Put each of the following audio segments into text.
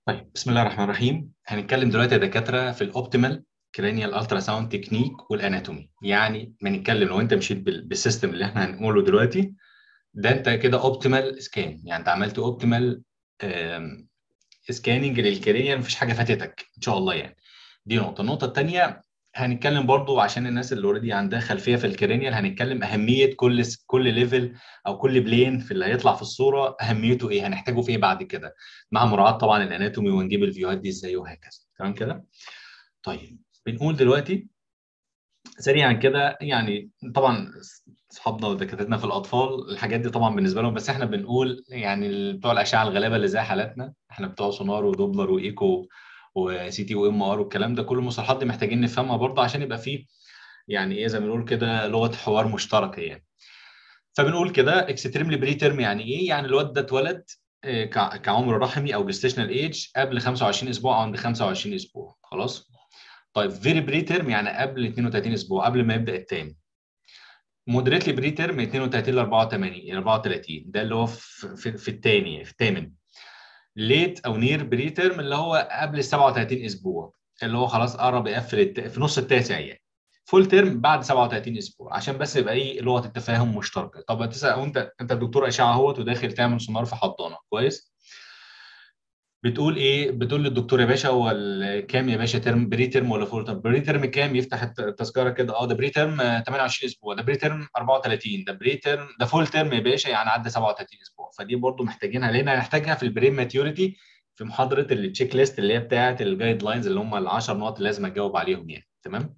طيب بسم الله الرحمن الرحيم هنتكلم دلوقتي يا دكاتره في الاوبتيمال كرانيال الترا ساوند تكنيك والاناتومي يعني بنتكلم لو انت مشيت بال- بالسيستم اللي احنا هنقوله دلوقتي ده انت كده اوبتيمال سكان يعني انت عملت اوبتيمال سكاننج للكرانيال مفيش حاجه فاتتك ان شاء الله يعني دي نقطه النقطه الثانيه هنتكلم برضو عشان الناس اللي اوريدي عندها خلفيه في الكرانيال هنتكلم اهميه كل كل ليفل او كل بلين في اللي هيطلع في الصوره اهميته ايه هنحتاجه في ايه بعد كده مع مراعاه طبعا الاناتومي ونجيب الفيوهات دي ازاي وهكذا تمام كده طيب بنقول دلوقتي سريعا كده يعني طبعا اصحابنا ودكاترتنا في الاطفال الحاجات دي طبعا بالنسبه لهم بس احنا بنقول يعني بتوع الاشعه الغلابه اللي زي حالاتنا احنا بتوع سونار ودوبلر وايكو وسي تي وام ار والكلام ده كل المصطلحات دي محتاجين نفهمها برضه عشان يبقى فيه يعني ايه زي ما بنقول كده لغه حوار مشتركه يعني فبنقول كده اكستريملي بري تيرم يعني ايه؟ يعني الواد ده اتولد آه، كع- كعمر رحمي او جستيشنال ايج قبل 25 اسبوع او عند 25 اسبوع خلاص؟ طيب فيري بري تيرم يعني قبل 32 اسبوع قبل ما يبدا التاني مودريتلي بري تيرم 32 ل 84 ل 34 ده اللي هو في, في, في الثاني في الثامن ليت او نير بري تيرم اللي هو قبل ال 37 اسبوع اللي هو خلاص قرب يقفل الت... في نص التاسع يعني فول تيرم بعد 37 اسبوع عشان بس يبقى ايه لغه التفاهم مشتركه طب هتسال وانت انت دكتور اشعه اهوت وداخل تعمل سونار في حضانه كويس بتقول ايه بتقول للدكتور يا باشا هو ال- كام يا باشا ترم بري ترم ولا فول ترم بري ترم كام يفتح الت- التذكره كده اه ده بري ترم آه، 28 اسبوع ده بري ترم 34 ده بري ترم ده فول ترم يا باشا يعني عدى 37 اسبوع فدي برضو محتاجينها لان هنحتاجها في البري ماتيوريتي في محاضره التشيك ليست اللي هي بتاعه الجايد لاينز اللي هم ال 10 نقط اللي لازم اجاوب عليهم يعني تمام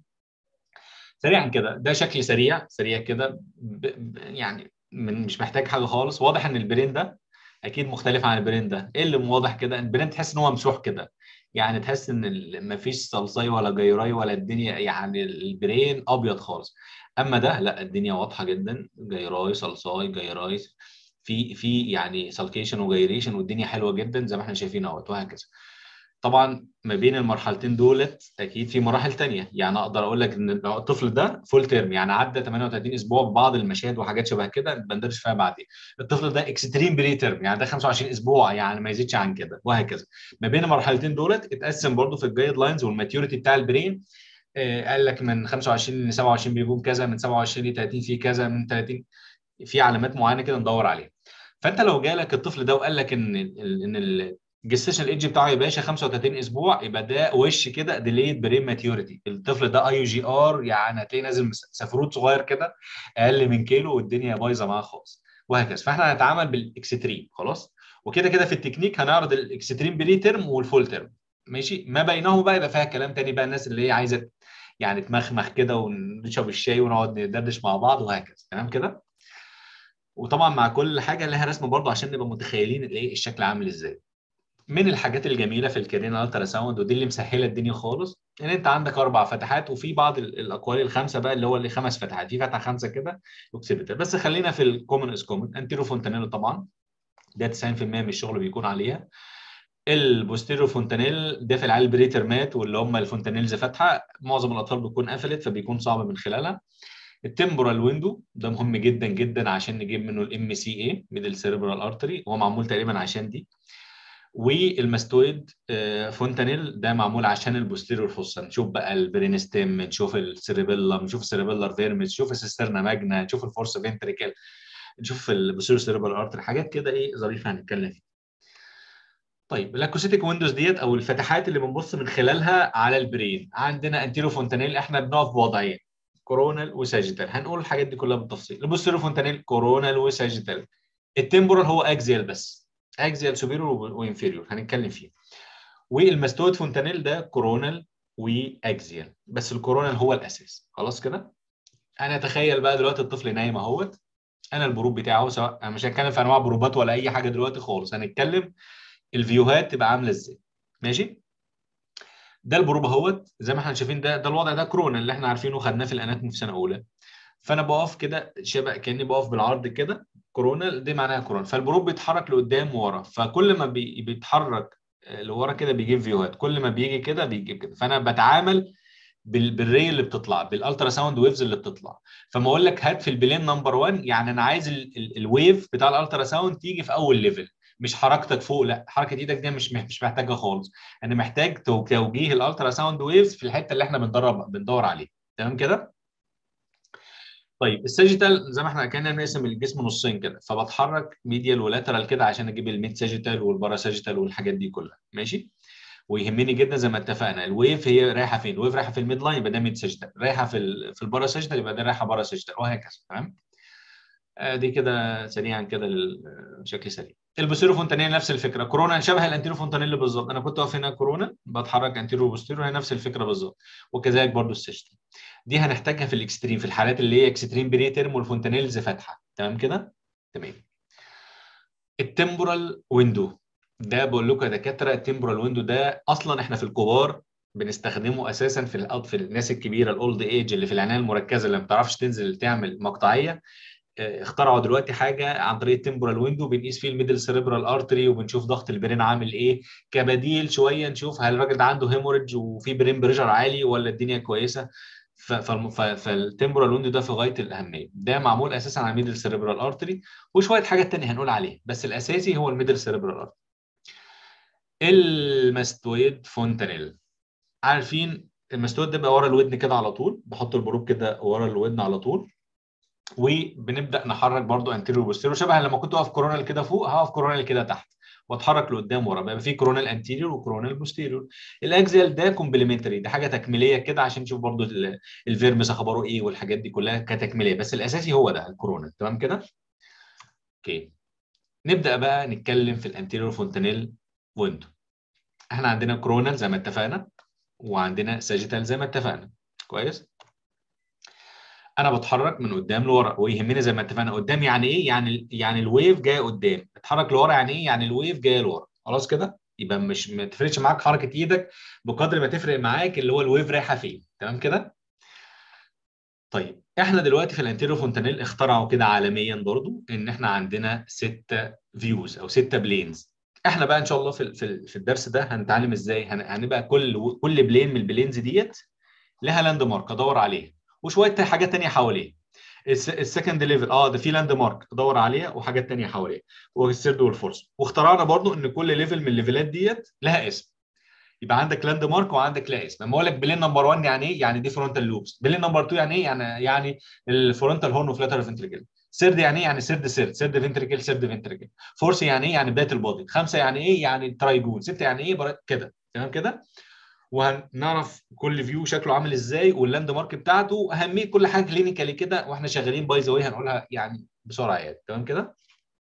سريعا كده ده شكل سريع سريع كده ب... ب... يعني من مش محتاج حاجه خالص واضح ان البرين ده اكيد مختلف عن البرين ده ايه اللي واضح كده البرين تحس ان هو ممسوح كده يعني تحس ان ال- مفيش صلصاي ولا جيراي ولا الدنيا يعني البرين ابيض خالص اما ده لا الدنيا واضحه جدا جيراي صلصاي جيراي في في يعني سالكيشن وجيريشن والدنيا حلوه جدا زي ما احنا شايفين اهوت وهكذا طبعا ما بين المرحلتين دولت اكيد في مراحل تانية يعني اقدر اقول لك ان لو الطفل ده فول تيرم يعني عدى 38 اسبوع ببعض المشاهد وحاجات شبه كده بندرس فيها بعدين الطفل ده اكستريم بري تيرم يعني ده 25 اسبوع يعني ما يزيدش عن كده وهكذا ما بين المرحلتين دولت اتقسم برضو في الجايد لاينز والماتيوريتي بتاع البرين آه، قال لك من 25 ل 27 بيكون كذا من 27 ل 30 في كذا من 30 في علامات معينه كده ندور عليها فانت لو جالك الطفل ده وقال لك ان ال- ان ال الجستيشن ايدج بتاعه يا باشا 35 اسبوع يبقى ده وش كده ديليد برين ماتيوريتي الطفل ده اي جي ار يعني هتلاقيه نازل مس- سفروت صغير كده اقل من كيلو والدنيا بايظه معاه خالص وهكذا فاحنا هنتعامل بالاكستريم خلاص وكده كده في التكنيك هنعرض الاكستريم بري ترم والفول ترم ماشي ما بينهم بقى يبقى فيها كلام تاني بقى الناس اللي هي عايزه يعني تمخمخ كده ونشرب الشاي ونقعد ندردش مع بعض وهكذا تمام كده وطبعا مع كل حاجه لها رسم برضه عشان نبقى متخيلين الايه الشكل عامل ازاي من الحاجات الجميله في الكارين الترا ساوند ودي اللي مسهله الدنيا خالص ان انت عندك اربع فتحات وفي بعض ال- الاقوال الخمسه بقى اللي هو اللي خمس فتحات في فتحه خمسه كده اوكسيبيتال بس خلينا في الكومن از كومن انتيرو فونتانيل طبعا ده 90% من الشغل بيكون عليها البوستيريو فونتانيل ده في العيال بريترمات واللي هم الفونتانيلز فاتحه معظم الاطفال بتكون قفلت فبيكون صعب من خلالها التمبورال ويندو ده مهم جدا جدا عشان نجيب منه الام سي اي ميدل سيريبرال ارتري هو معمول تقريبا عشان دي والماستويد آه، فونتانيل ده معمول عشان البوستيريور فوسا نشوف بقى البرينستيم نشوف السيريبيلا نشوف السيريبيلار فيرمس نشوف السيسترنا ماجنا نشوف الفورس فينتريكل نشوف البوستيريور سيريبرال ارتري حاجات كده ايه ظريفه هنتكلم فيها طيب الاكوستيك ويندوز ديت او الفتحات اللي بنبص من خلالها على البرين عندنا انتيرو فونتانيل احنا بنقف بوضعين كورونال وساجيتال هنقول الحاجات دي كلها بالتفصيل البوستيرو فونتانيل كورونال وساجيتال التمبورال هو اكزيال بس اكزيال سوبيريور وانفيريور هنتكلم فيه والماستويد فونتانيل ده كورونال واكزيال بس الكورونال هو الاساس خلاص كده انا اتخيل بقى دلوقتي الطفل نايم اهوت انا البروب بتاعه سواء انا مش هتكلم في انواع بروبات ولا اي حاجه دلوقتي خالص هنتكلم الفيوهات تبقى عامله ازاي ماشي ده البروب اهوت زي ما احنا شايفين ده ده الوضع ده كورونا اللي احنا عارفينه خدناه في الاناتومي في سنه اولى فانا بقف كده شبه كاني بقف بالعرض كده كورونا دي معناها كورونا فالبروب بيتحرك لقدام وورا فكل ما بي بيتحرك آه، لورا كده بيجيب فيوهات كل ما بيجي كده بيجيب كده فانا بتعامل بال- بالري اللي بتطلع بالالترا ساوند ويفز اللي بتطلع فما اقول لك هات في البلين نمبر 1 يعني انا عايز ال- ال- الويف بتاع الالترا ساوند تيجي في اول ليفل مش حركتك فوق لا حركه ايدك دي مش مش محتاجها خالص انا محتاج توجيه الالترا ساوند ويفز في الحته اللي احنا بندرب بندور عليها تمام كده طيب الساجيتال زي ما احنا كنا بنقسم الجسم نصين كده فبتحرك ميديال ولاترال كده عشان اجيب الميد ساجيتال والبارا ساجيتال والحاجات دي كلها ماشي ويهمني جدا زي ما اتفقنا الويف هي رايحه فين الويف رايحه في الميد لاين يبقى ده ميد ساجيتال رايحه في ال في البارا ساجيتال يبقى ده رايحه بارا ساجيتال وهكذا تمام دي كده سريعا كده بشكل سريع البوستيرو فونتانيل نفس الفكره كورونا شبه الانتيرو فونتانيل بالظبط انا كنت واقف هنا كورونا بتحرك انتيرو وبوستيرو هي نفس الفكره بالظبط وكذلك برضو السيستم دي هنحتاجها في الاكستريم في الحالات اللي هي اكستريم بري تيرم والفونتانيلز فاتحه تمام كده تمام التمبورال ويندو ده بقول لكم يا دكاتره التمبورال ويندو ده اصلا احنا في الكبار بنستخدمه اساسا في في الناس الكبيره الاولد ايج اللي في العنايه المركزه اللي ما بتعرفش تنزل تعمل مقطعيه اخترعوا دلوقتي حاجه عن طريق التمبورال ويندو بنقيس فيه الميدل سيريبرال ارتري وبنشوف ضغط البرين عامل ايه كبديل شويه نشوف هل الراجل ده عنده هيموريدج وفي برين بريشر عالي ولا الدنيا كويسه فالتمبورال ويندو ده في غايه الاهميه ده معمول اساسا على الميدل سيريبرال ارتري وشويه حاجات ثانيه هنقول عليها بس الاساسي هو الميدل سيريبرال ارتري الماستويد فونتانيل عارفين الماستويد ده بيبقى ورا الودن كده على طول بحط البروب كده ورا الودن على طول وبنبدا نحرك برضو انتيريور بوستيريور شبه لما كنت اقف كورونال كده فوق هقف كورونال كده تحت واتحرك لقدام ورا بيبقى في كورونال انتيريور وكورونال بوستيريور الاكزيال ده كومبلمنتري ده حاجه تكميليه كده عشان نشوف برضو الفيرمس اخباره ايه والحاجات دي كلها كتكميليه بس الاساسي هو ده الكورونال تمام كده اوكي نبدا بقى نتكلم في الانتيريور فونتانيل ويندو احنا عندنا كورونال زي ما اتفقنا وعندنا ساجيتال زي ما اتفقنا كويس انا بتحرك من قدام لورا ويهمني زي ما اتفقنا قدام يعني ايه يعني يعني الويف جايه قدام اتحرك لورا يعني ايه يعني الويف جايه لورا خلاص كده يبقى مش ما تفرقش معاك حركه ايدك بقدر ما تفرق معاك اللي هو الويف رايحه فين تمام كده طيب احنا دلوقتي في الانتيريو فونتانيل اخترعوا كده عالميا برضو ان احنا عندنا ستة فيوز او ستة بلينز احنا بقى ان شاء الله في في الدرس ده هنتعلم ازاي هنبقى كل كل بلين من البلينز ديت لها لاند مارك ادور عليها وشويه حاجات ثانيه حواليه السكند ليفل اه ده في لاند مارك ادور عليها وحاجات ثانيه حواليها والثيرد والفورث واخترعنا برضو ان كل ليفل من الليفلات ديت لها اسم يبقى عندك لاند مارك وعندك لها اسم لما اقول لك بلين نمبر 1 يعني ايه يعني دي فرونتال لوبس بلين نمبر 2 يعني ايه يعني يعني الفرونتال هورن اوف لاترال فنتريكل سيرد يعني ايه يعني سيرد سيرد سيرد فنتريكل سيرد فنتريكل فورس يعني ايه يعني بدايه البادي خمسه يعني ايه يعني ترايجون سته يعني ايه كده تمام كده وهنعرف كل فيو شكله عامل ازاي واللاند مارك بتاعته اهميه كل حاجه كلينيكالي كده واحنا شغالين باي ذا واي هنقولها يعني بسرعه يعني تمام كده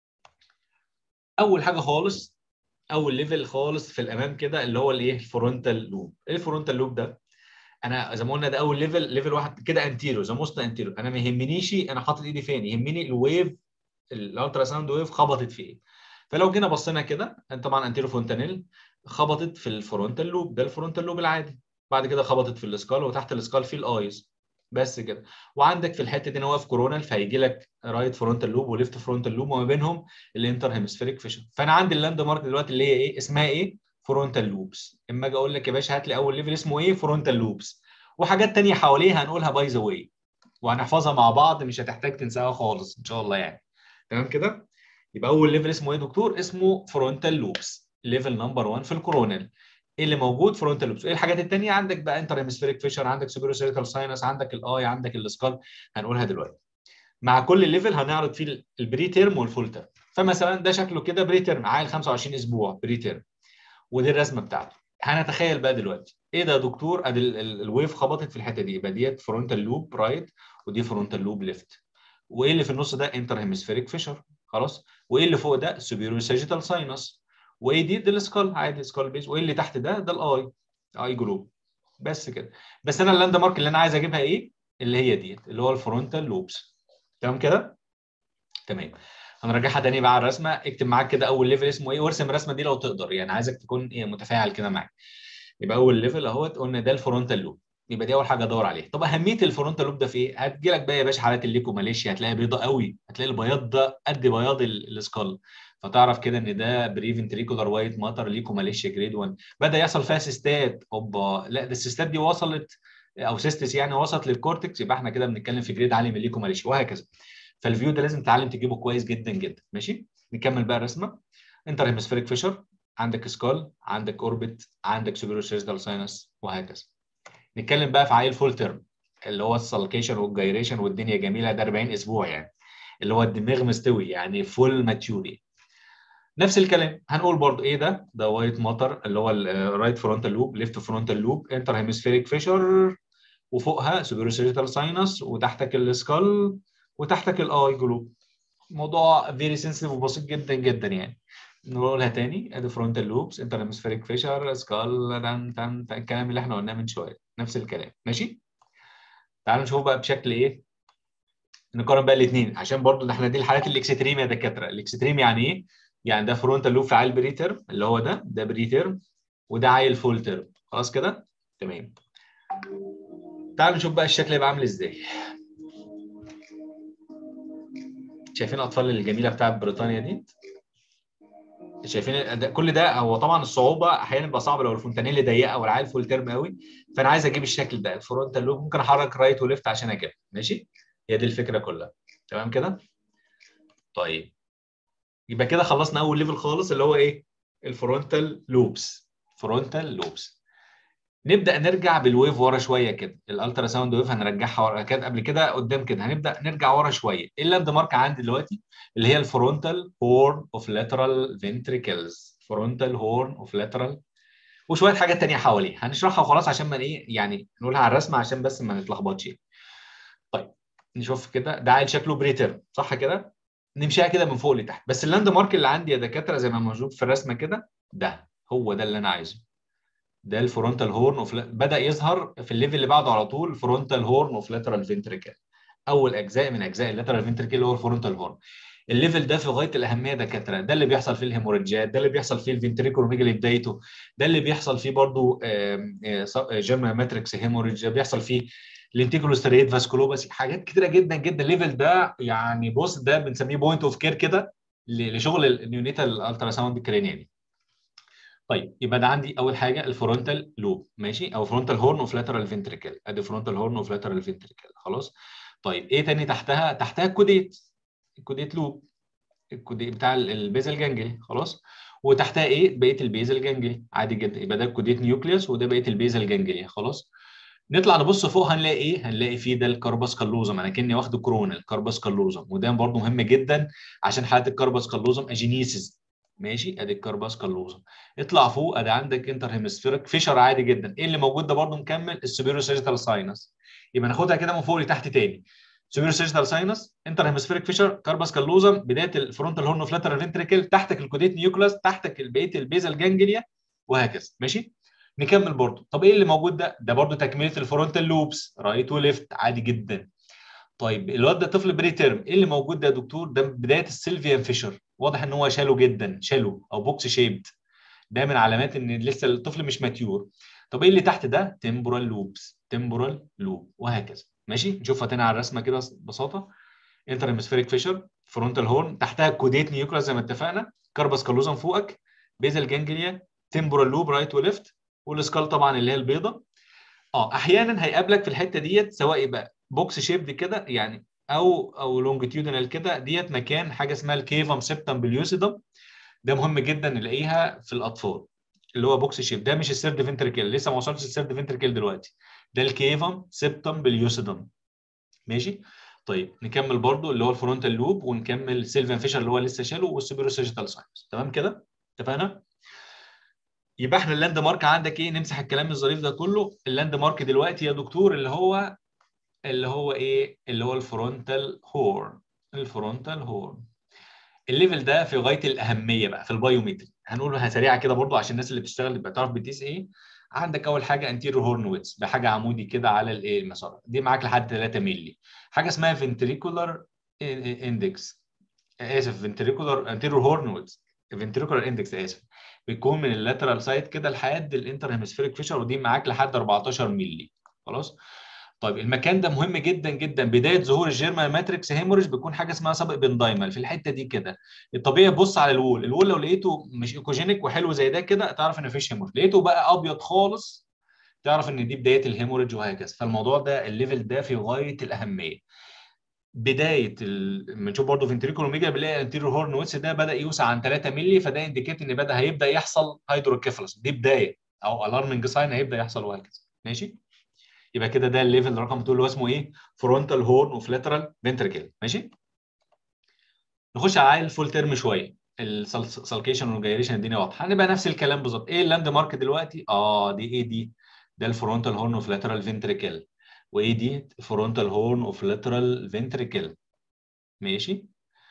اول حاجه خالص اول ليفل خالص في الامام كده اللي هو الايه الفرونتال لوب ايه الفرونتال لوب ده انا زي ما قلنا ده اول ليفل ليفل واحد كده انتيرو ذا موست انتيرو انا ما يهمنيش انا حاطط ايدي فين يهمني الويف الالترا ساوند ويف خبطت في ايه فلو جينا بصينا كده طبعا انتيرو فونتانيل خبطت في الفرونتال لوب ده الفرونتال لوب العادي بعد كده خبطت في الاسكال وتحت الاسكال في الايز بس كده وعندك في الحته دي واقف كورونال فهيجي لك رايت فرونتال لوب وليفت فرونتال لوب وما بينهم الانتر هيمسفيريك فيشن فانا عندي اللاند مارك دلوقتي اللي هي ايه اسمها ايه فرونتال لوبس اما اجي اقول لك يا باشا هات لي اول ليفل اسمه ايه فرونتال لوبس وحاجات ثانيه حواليها هنقولها باي ذا واي وهنحفظها مع بعض مش هتحتاج تنساها خالص ان شاء الله يعني تمام كده يبقى اول ليفل اسمه ايه يا دكتور اسمه فرونتال لوبس ليفل نمبر 1 في الكورونال ايه اللي موجود فرونتال لوبس ايه الحاجات الثانيه عندك بقى انتر هيمسفيريك فيشر عندك سوبر سيريكال ساينس عندك الاي عندك السكال هنقولها دلوقتي مع كل ليفل هنعرض فيه البري تيرم والفول تيرم فمثلا ده شكله كده بري تيرم عايل 25 اسبوع بري تيرم ودي الرسمه بتاعته هنتخيل بقى دلوقتي ايه ده يا دكتور ادي الويف خبطت في الحته دي يبقى ديت فرونتال لوب رايت ودي فرونتال لوب ليفت وايه اللي في النص ده انتر هيمسفيريك فيشر خلاص وايه اللي فوق ده سوبيريور ساجيتال ساينس وايه دي ده السكال عادي سكال بيز وايه اللي تحت ده ده الاي اي جروب بس كده بس انا اللاند مارك اللي انا عايز اجيبها ايه اللي هي ديت اللي هو الفرونتال لوبس تمام كده تمام هنرجعها تاني بقى على الرسمه اكتب معاك كده اول ليفل اسمه ايه وارسم الرسمه دي لو تقدر يعني عايزك تكون ايه متفاعل كده معاك يبقى اول ليفل اهوت قلنا ده الفرونتال لوب يبقى دي اول حاجه ادور عليها طب اهميه الفرونتال لوب ده في ايه هتجي لك بقى يا باشا حالات الليكو ماليشيا هتلاقي بيضه قوي هتلاقي البياض ده قد بياض السكال فتعرف كده ان ده بريفنتريكولار وايت ماتر ليكو ماليشيا جريد 1 بدا يحصل فيها سيستات اوبا لا ده السيستات دي وصلت او سيستس يعني وصلت للكورتكس يبقى احنا كده بنتكلم في جريد عالي من ليكو ماليشيا وهكذا فالفيو ده لازم تتعلم تجيبه كويس جدا جدا ماشي نكمل بقى الرسمه انتر هيمسفيريك فيشر عندك سكال عندك اوربت عندك سوبيرو سيرجيتال ساينس وهكذا نتكلم بقى في عيل فول تيرم اللي هو السلكيشن والجايريشن والدنيا جميله ده 40 اسبوع يعني اللي هو الدماغ مستوي يعني فول ماتيوري نفس الكلام هنقول برضو ايه ده ده وايت ماتر اللي هو الرايت فرونتال لوب ليفت فرونتال لوب انتر هيمسفيريك فيشر وفوقها سوبيرو سيرجيتال ساينس وتحتك السكال وتحتك الاي جلوب موضوع فيري سنسيتيف وبسيط جدا جدا يعني نقولها تاني ادي فرونتال لوبس انتر هيمسفيريك فيشر سكال تن تن الكلام اللي احنا قلناه من شويه نفس الكلام ماشي تعالوا نشوف بقى بشكل ايه نقارن بقى الاثنين عشان برضو احنا دي الحالات الاكستريم يا دكاتره الاكستريم يعني ايه يعني ده فرونتال لوب في عيل بريتر اللي هو ده ده بريتر وده عيل فول تيرم خلاص كده تمام تعالوا نشوف بقى الشكل هيبقى عامل ازاي شايفين الاطفال الجميله بتاعت بريطانيا دي شايفين ده كل ده هو طبعا الصعوبه احيانا بيبقى صعب لو الفونتانيل ضيقه والعيل فول تيرم قوي فانا عايز اجيب الشكل ده الفرونتال لوب ممكن احرك رايت وليفت عشان اجيبها ماشي هي دي الفكره كلها تمام كده طيب يبقى كده خلصنا اول ليفل خالص اللي هو ايه الفرونتال لوبس فرونتال لوبس نبدا نرجع بالويف ورا شويه كده الالترا ساوند ويف هنرجعها ورا كده قبل كده قدام كده هنبدا نرجع ورا شويه ايه اللاند مارك عندي دلوقتي اللي هي الفرونتال هورن اوف لاترال فنتريكلز فرونتال هورن اوف لاترال وشويه حاجات ثانيه حواليه هنشرحها وخلاص عشان ما ايه يعني نقولها على الرسمه عشان بس ما نتلخبطش طيب نشوف كده ده عيل شكله بريتر صح كده نمشيها كده من فوق لتحت بس اللاند مارك اللي عندي يا دكاتره زي ما موجود في الرسمه كده ده هو ده اللي انا عايزه ده الفرونتال هورن اوف بدا يظهر في الليفل اللي بعده على طول فرونتال هورن اوف لاترال فنتريكل اول اجزاء من اجزاء اللاترال فنتريكل اللي هو الفرونتال هورن الليفل ده في غايه الاهميه دكاتره ده اللي بيحصل فيه الهيموريدجات ده اللي بيحصل فيه الفنتريكول ميجالي بدايته ده اللي بيحصل فيه برضو جيرما ماتريكس هيموريدج بيحصل فيه الانتيجلوستريت فاسكولوباسي حاجات كتيره جدا جدا الليفل ده يعني بص ده بنسميه بوينت اوف كير كده لشغل النيونيتال الترا ساوند كرينيالي طيب يبقى ده عندي اول حاجه الفرونتال لوب ماشي او فرونتال هورن اوف لاترال فنتريكل ادي فرونتال هورن اوف لاترال فنتريكل خلاص طيب ايه تاني تحتها تحتها الكوديت الكوديت لوب الكوديت بتاع البيزل جانجلي خلاص وتحتها ايه بقيه البيزل جانجلي عادي جدا يبقى ده الكوديت نيوكليوس وده بقيه البيزل جانجلي خلاص نطلع نبص فوق هنلاقي ايه هنلاقي فيه ده الكربس كالوزم انا كاني واخد كورونا الكربس كالوزم وده برضه مهم جدا عشان حالات الكربس كالوزم اجينيسيس ماشي ادي الكرباس كالوزم اطلع فوق ادي عندك انتر هيمسفيرك فيشر عادي جدا ايه اللي موجود ده برضه مكمل السوبيرو سيجيتال ساينس يبقى ناخدها كده من فوق لتحت تاني سوبيرو سيجيتال ساينس انتر هيمسفيرك فيشر كرباس كالوزم بدايه الفرونتال هورن اوف لاترال فنتريكل تحتك الكوديت نيوكلاس تحتك بقيه البيزال جانجليا وهكذا ماشي نكمل برضه طب ايه اللي موجود ده ده برضه تكمله الفرونتال لوبس رايت وليفت عادي جدا طيب الواد ده طفل بري تيرم ايه اللي موجود ده يا دكتور ده بدايه السيلفيان فيشر واضح ان هو شالو جدا شالو او بوكس شيبد ده من علامات ان لسه الطفل مش ماتيور طب ايه اللي تحت ده تمبورال لوبس تمبورال لوب وهكذا ماشي نشوفها تاني على الرسمه كده ببساطه انتر هيمسفيريك فيشر فرونتال هورن تحتها كوديت نيوكلاس زي ما اتفقنا كربس كالوزم فوقك بيزل جانجليا تمبورال لوب رايت وليفت والسكال طبعا اللي هي البيضه اه احيانا هيقابلك في الحته ديت سواء يبقى بوكس شيبد كده يعني او او لونجيتيودنال كده ديت مكان حاجه اسمها الكيفم سيبتم بليوسيدم ده مهم جدا نلاقيها في الاطفال اللي هو بوكس شيب ده مش السيرد فنتريكل لسه ما وصلتش السيرد فنتريكل دلوقتي ده الكيفم سيبتم بليوسيدم ماشي طيب نكمل برضو اللي هو الفرونتال لوب ونكمل سيلفان فيشر اللي هو لسه شاله والسوبيرو سيجيتال ساينس تمام كده اتفقنا يبقى احنا اللاند مارك عندك ايه نمسح الكلام الظريف ده كله اللاند مارك دلوقتي يا دكتور اللي هو اللي هو ايه اللي هو الفرونتال هورن الفرونتال هورن الليفل ده في غايه الاهميه بقى في البايومتري هنقولها سريعه كده برضو عشان الناس اللي بتشتغل تبقى تعرف بتقيس ايه عندك اول حاجه انتيريور هورن ويتس بحاجه عمودي كده على الايه المسار دي معاك لحد 3 مللي حاجه اسمها فنتريكولار اندكس اسف فنتريكولار انتيريور هورن ويتس فنتريكولار اندكس اسف بيكون من اللاترال سايد كده لحد الانتر هيمسفيريك فيشر ودي معاك لحد 14 مللي خلاص طيب المكان ده مهم جدا جدا بدايه ظهور الجيرمان ماتريكس هيموريج بيكون حاجه اسمها سابق بندايمال في الحته دي كده الطبيعي تبص على الوول الوول لو لقيته مش ايكوجينيك وحلو زي ده كده تعرف ان مفيش هيموريج لقيته بقى ابيض خالص تعرف ان دي بدايه الهيموريج وهكذا فالموضوع ده الليفل ده في غايه الاهميه بدايه بنشوف برضه فنتريكول اوميجا بنلاقي الانتيريور هورن ويتس ده بدا يوسع عن 3 مللي فده انديكيت ان بدا هيبدا يحصل هيدروكيفالس دي بدايه او الارمنج ساين هيبدا يحصل وهكذا ماشي يبقى كده ده الليفل رقم 2 اللي هو اسمه ايه فرونتال هورن اوف لاترال فنتريكل ماشي نخش على الفول تيرم شويه السلكيشن والجايريشن الدنيا واضحه هنبقى نفس الكلام بالظبط ايه اللاند مارك دلوقتي اه دي ايه دي ده الفرونتال هورن اوف لاترال فنتريكل وايه دي فرونتال هورن اوف لاترال فنتريكل ماشي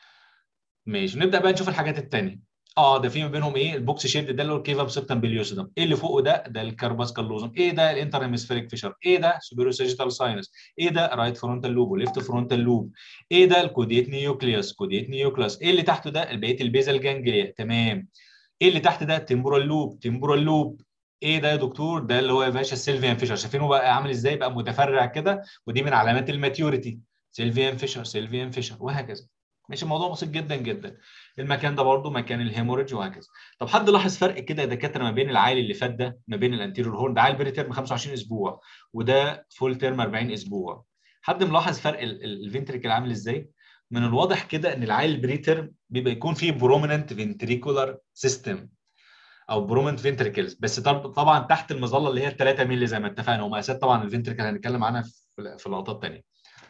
ماشي نبدا بقى نشوف الحاجات الثانيه اه ده في ما بينهم ايه البوكس شيد ده اللي هو الكيفا سيبتم بليوسيدم ايه اللي فوقه ده ده الكارباس كالوزم ايه ده الانتر هيمسفيريك فيشر ايه ده سوبيرو سيجيتال ساينس ايه ده رايت فرونتال لوب وليفت فرونتال لوب ايه ده الكوديت نيوكليوس كوديت نيوكليوس ايه اللي تحته ده بقيه البيزل جانجليا تمام ايه اللي تحت ده تمبورال لوب تمبورال لوب ايه ده يا دكتور ده اللي هو يا باشا السيلفيان فيشر شايفينه بقى عامل ازاي بقى متفرع كده ودي من علامات الماتيوريتي سيلفيان فيشر سيلفيان فيشر وهكذا ماشي الموضوع بسيط جدا جدا المكان ده برضو مكان الهيموريدج وهكذا طب حد لاحظ فرق كده يا دكاتره ما بين العائل اللي فات ده ما بين الانتيريور هورن ده عائل بري تيرم 25 اسبوع وده فول تيرم 40 اسبوع حد ملاحظ فرق الفنتريكل عامل ازاي من الواضح كده ان العائل البري تيرم بيبقى يكون فيه بروميننت فنتريكولار سيستم او برومنت فنتريكلز بس طبعا تحت المظله اللي هي 3 مللي زي ما اتفقنا ومقاسات طبعا الفنتريكل هنتكلم عنها في لقطات ثانيه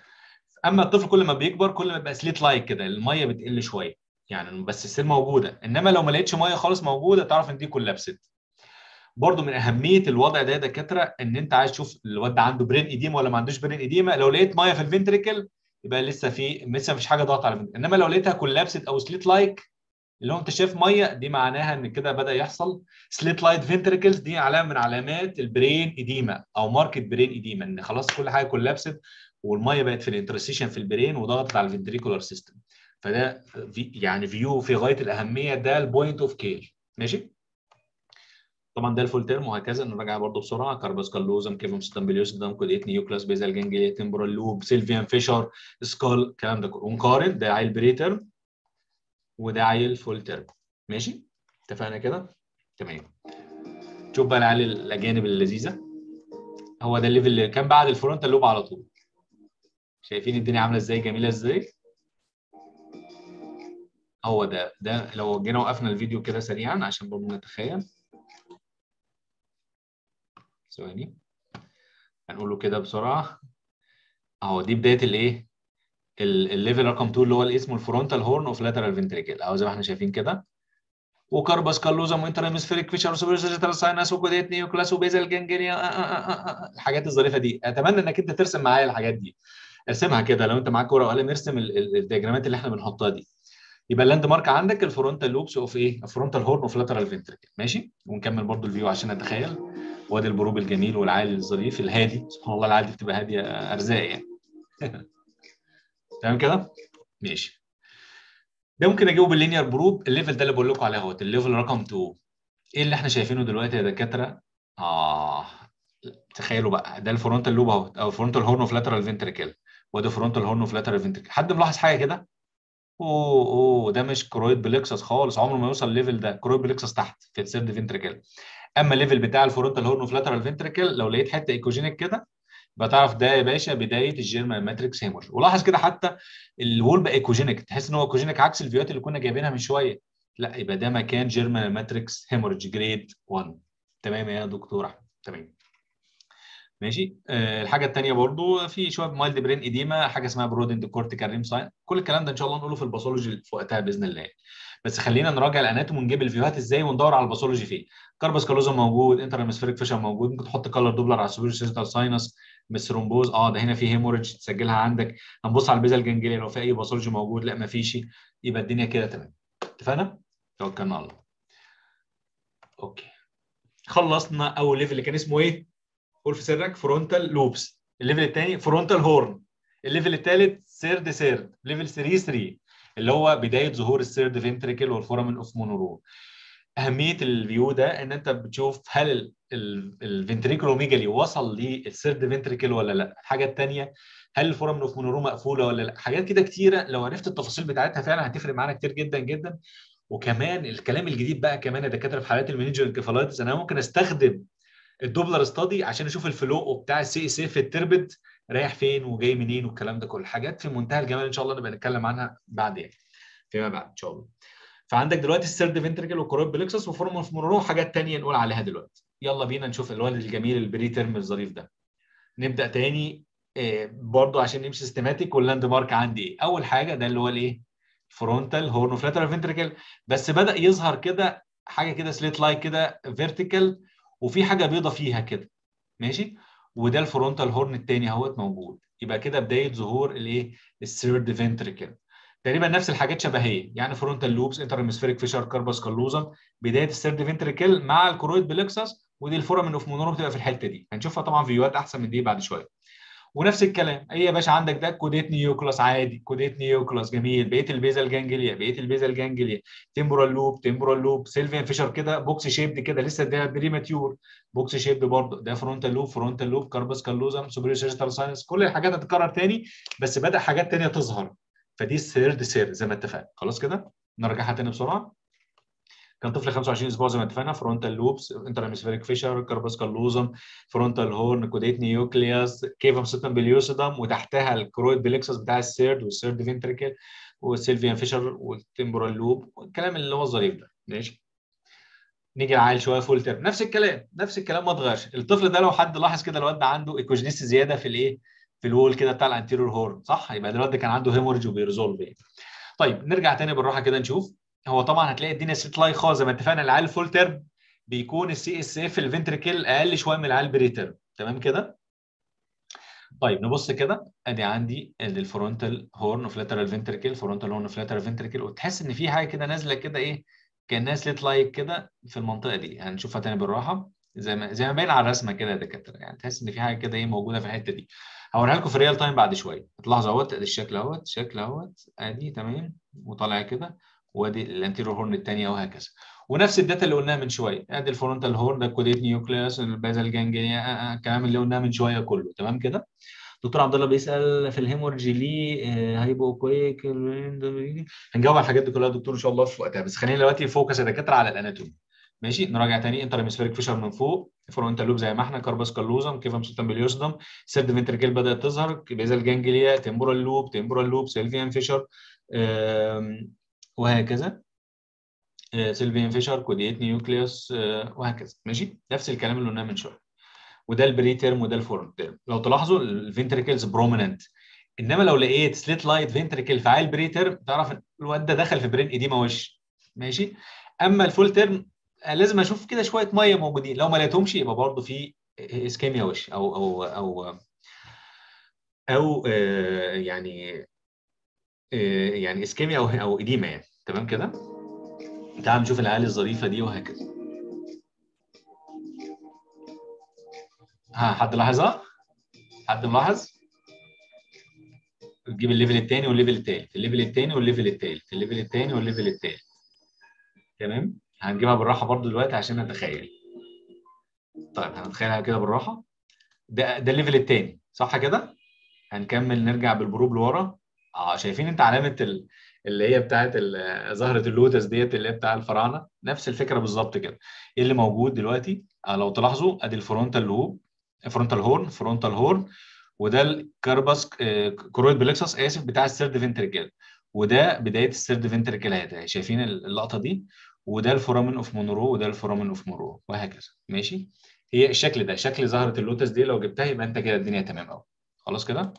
اما الطفل كل ما بيكبر كل ما بيبقى سليت لايك كده الميه بتقل شويه يعني بس السيل موجوده انما لو ما لقيتش ميه خالص موجوده تعرف ان دي كولابست برضه من اهميه الوضع ده يا دكاتره ان انت عايز تشوف الواد ده عنده برين ايديما ولا ما عندوش برين ايديما لو لقيت ميه في الفنتريكل يبقى لسه في لسه مفيش حاجه ضغط على الفنتريكل انما لو لقيتها كولابست او سليت لايك اللي هو انت شايف ميه دي معناها ان كده بدا يحصل سليت لايت فنتريكلز دي علامه من علامات البرين ايديما او ماركت برين ايديما ان خلاص كل حاجه كولابست والميه بقت في الانترستيشن في البرين وضغطت على الفنتريكولار سيستم فده في يعني فيو في غايه الاهميه ده البوينت اوف كير ماشي طبعا ده الفول تيرم وهكذا نراجع برضه بسرعه كارباس كالوزم كيفم ستامبليوس دام كوديت نيوكلاس بيزال جانجليا تمبرال لوب سيلفيان فيشر سكال الكلام ده كله ونقارن ده عيل بري تيرم وده عيل فول تيرم ماشي اتفقنا كده تمام شوف بقى العيال الاجانب اللذيذه هو ده الليفل اللي كان بعد الفرونتال لوب على طول شايفين الدنيا عامله ازاي جميله ازاي هو ده ده لو جينا وقفنا الفيديو كده سريعا عشان برضه نتخيل ثواني هنقول له كده بسرعه اهو دي بدايه الايه الليفل رقم 2 اللي هو اللي اسمه الفرونتال هورن اوف لاترال فنتريكل اهو زي ما احنا شايفين كده وكارباس كالوزم وانتر هيمسفيريك فيشر وسوبر ساينس وكوديت نيوكلاس وبيزل جانجليا الحاجات الظريفه دي اتمنى انك انت ترسم معايا الحاجات دي ارسمها كده لو انت معاك ورقه وقلم ارسم الدياجرامات اللي احنا بنحطها دي يبقى اللاند مارك عندك الفرونتال لوبس اوف ايه الفرونتال هورن اوف لاترال فنتريكل ماشي ونكمل برضو الفيو عشان نتخيل وادي البروب الجميل والعالي الظريف الهادي سبحان الله العالي بتبقى هاديه ارزاق يعني تمام كده ماشي ده ممكن اجيبه باللينير بروب الليفل ده اللي بقول لكم عليه اهوت الليفل رقم 2 ايه اللي احنا شايفينه دلوقتي يا دكاتره اه تخيلوا بقى ده الفرونتال لوب اهوت او الفرونتال هورن اوف لاترال فنتريكل وده فرونتال هورن اوف لاترال فنتريكل حد ملاحظ حاجه كده اوه اوه ده مش كرويد بليكسس خالص عمره ما يوصل الليفل ده كرويد بليكسس تحت في السيرد فنتريكل اما الليفل بتاع الفرونتال هورن اوف لاترال فنتريكل لو لقيت حته ايكوجينيك كده بتعرف ده يا باشا بدايه الجيرمان ماتريكس هيمور ولاحظ كده حتى الوول بقى ايكوجينيك تحس ان هو ايكوجينيك عكس الفيوات اللي كنا جايبينها من شويه لا يبقى ده مكان جيرمان ماتريكس هيمورج جريد 1 تمام يا دكتور احمد تمام ماشي أه الحاجه الثانيه برضو في شويه مايلد برين ايديما حاجه اسمها برودنت كورتيكال ريم ساين كل الكلام ده ان شاء الله نقوله في الباثولوجي في وقتها باذن الله بس خلينا نراجع الاناتوم ونجيب الفيوهات ازاي وندور على الباثولوجي فين كاربس كالوزم موجود انترامسفيريك فيشر موجود ممكن تحط كلر دوبلر على السوبر سيستال ساينس مسترومبوز اه ده هنا في هيموريدج تسجلها عندك هنبص على البيزا الجنجليه لو في اي باثولوجي موجود لا ما فيش يبقى الدنيا كده تمام اتفقنا توكلنا على الله اوكي خلصنا اول ليفل اللي كان اسمه ايه قول في سرك فرونتال لوبس الليفل الثاني فرونتال هورن الليفل الثالث سيرد سيرد ليفل 3 3 اللي هو بدايه ظهور السيرد فنتريكل والفورامين اوف مونورول اهميه الفيو ده ان انت بتشوف هل الفنتريكولوميجالي وصل للسيرد فنتريكل ولا لا الحاجه الثانيه هل الفورامين اوف مونورو مقفوله ولا لا حاجات كده كتيره لو عرفت التفاصيل بتاعتها فعلا هتفرق معانا كتير جدا جدا وكمان الكلام الجديد بقى كمان يا دكاتره في حالات المينيجر انكفالايتس انا ممكن استخدم الدوبلر ستادي عشان اشوف الفلو بتاع السي اس اف التربد رايح فين وجاي منين والكلام ده كله حاجات في منتهى الجمال ان شاء الله نبقى نتكلم عنها بعد يعني فيما بعد ان شاء الله فعندك دلوقتي السيرد فنتريكل والكورويد بلكسس وفورم اوف مونرو وحاجات ثانيه نقول عليها دلوقتي يلا بينا نشوف الولد الجميل البري ترم الظريف ده نبدا تاني إيه برضو عشان نمشي سيستماتيك واللاند مارك عندي ايه اول حاجه ده اللي هو الايه فرونتال هورن اوف لاترال فنتريكل بس بدا يظهر كده حاجه كده سليت لايك كده فيرتيكال وفي حاجه بيضه فيها كده ماشي وده الفرونتال هورن الثاني اهوت موجود يبقى كده بدايه ظهور الايه الثيرد فنتريكل تقريبا نفس الحاجات شبهيه يعني فرونتال لوبس انترمسفيريك فيشر كاربس كالوزم بدايه الثيرد فنتريكل مع الكرويد بلكسس ودي الفورامين اوف مونورو بتبقى في الحته دي هنشوفها طبعا فيديوهات احسن من دي بعد شويه ونفس الكلام ايه يا باشا عندك ده كوديت نيوكلاس عادي كوديت نيوكلاس جميل بقيه البيزال جانجليا بقيه البيزال جانجليا تمبورال لوب تمبورال لوب سيلفيان فيشر كده بوكس شيبد كده لسه ده بريماتيور بوكس شيبد برضه ده فرونتال لوب فرونتال لوب كاربس كالوزم سوبريور سيجيتال ساينس كل الحاجات هتتكرر تاني بس بدا حاجات تانيه تظهر فدي الثيرد سير زي ما اتفقنا خلاص كده نرجعها تاني بسرعه كان طفل 25 اسبوع زي ما اتفقنا فرونتال لوبس انتراميسفيريك فيشر كاربس كالوزم فرونتال هورن كوديت نيوكليوس كيفم سيتم بليوسيدم وتحتها الكرويد بليكسس بتاع السيرد والسيرد فينتريكل والسيلفيان فيشر والتمبورال لوب والكلام اللي هو الظريف ده ماشي نيجي العيل شويه فول تيرم نفس الكلام نفس الكلام ما اتغيرش الطفل ده لو حد لاحظ كده الواد ده عنده ايكوجينيس زياده في الايه في الوول كده بتاع الانتيريور هورن صح يبقى الواد كان عنده هيمورج وبيرزولف يعني طيب نرجع تاني بالراحه كده نشوف هو طبعا هتلاقي الدنيا سيت لاي خالص زي ما اتفقنا العيال فول تيرم بيكون السي اس اف الفنتريكل اقل شويه من العيال بري تيرم تمام كده طيب نبص كده ادي عندي الفرونتال هورن اوف لاترال فنتريكل فرونتال هورن اوف لاترال فنتريكل وتحس ان في حاجه كده نازله كده ايه كانها سليت لايك كده في المنطقه دي هنشوفها تاني بالراحه زي ما زي ما باين على الرسمه كده يا دكاتره يعني تحس ان في حاجه كده ايه موجوده في الحته دي هوريها لكم في الريال تايم بعد شويه هتلاحظوا اهوت ادي الشكل اهوت الشكل اهوت ادي تمام وطالع كده وادي الانتيريور هورن الثانيه وهكذا ونفس الداتا اللي قلناها من شويه ادي الفرونتال هورن ده كوديت نيوكليوس البازال جانجليا الكلام اللي قلناه من شويه كله تمام كده دكتور عبد الله بيسال في الهيمورج ليه هيبو كويك هنجاوب على الحاجات دي كلها دكتور ان شاء الله في وقتها بس خلينا دلوقتي فوكس يا دكاتره على الاناتومي ماشي نراجع تاني انتر هيمسفيريك فيشر من فوق فرونتال لوب زي ما احنا كاربس كالوزم كيفم سوتم بليوسدم سيرد فنتريكل بدات تظهر بيزال جانجليا تمبورال لوب تمبورال لوب سيلفيان فيشر وهكذا سيلفيان فيشر كوديت نيوكليوس وهكذا ماشي نفس الكلام اللي قلناه من شويه وده البري تيرم وده الفورم تيرم لو تلاحظوا الفنتريكلز بروميننت انما لو لقيت سليت لايت فنتريكل في عيل بري تيرم تعرف الواد ده دخل في برين ايديما وش ماشي اما الفول تيرم لازم اشوف كده شويه ميه موجودين لو ما لقيتهمش يبقى برضه في اسكيميا وش او او او او آه يعني آه يعني اسكيميا او او اديمه يعني تمام كده تعال نشوف العيال الظريفه دي وهكذا ها حد لاحظها حد ملاحظ تجيب الليفل الثاني والليفل الثالث الليفل الثاني والليفل الثالث الليفل الثاني والليفل الثالث تمام هنجيبها بالراحه برضو دلوقتي عشان نتخيل طيب هنتخيلها كده بالراحه ده ده الليفل الثاني صح كده هنكمل نرجع بالبروب لورا اه شايفين انت علامه ال... اللي هي بتاعت زهره اللوتس ديت اللي هي بتاع الفراعنه نفس الفكره بالظبط كده ايه اللي موجود دلوقتي آه لو تلاحظوا ادي الفرونتال لوب فرونتال هورن فرونتال هورن وده الكارباس كرويد بلكسس اسف بتاع السيرد فنتريكل وده بدايه السيرد فنتريكل اهي شايفين اللقطه دي وده الفورامين اوف مونرو وده الفورامين اوف مونرو وهكذا ماشي هي الشكل ده شكل زهره اللوتس دي لو جبتها يبقى انت كده الدنيا تمام قوي خلاص كده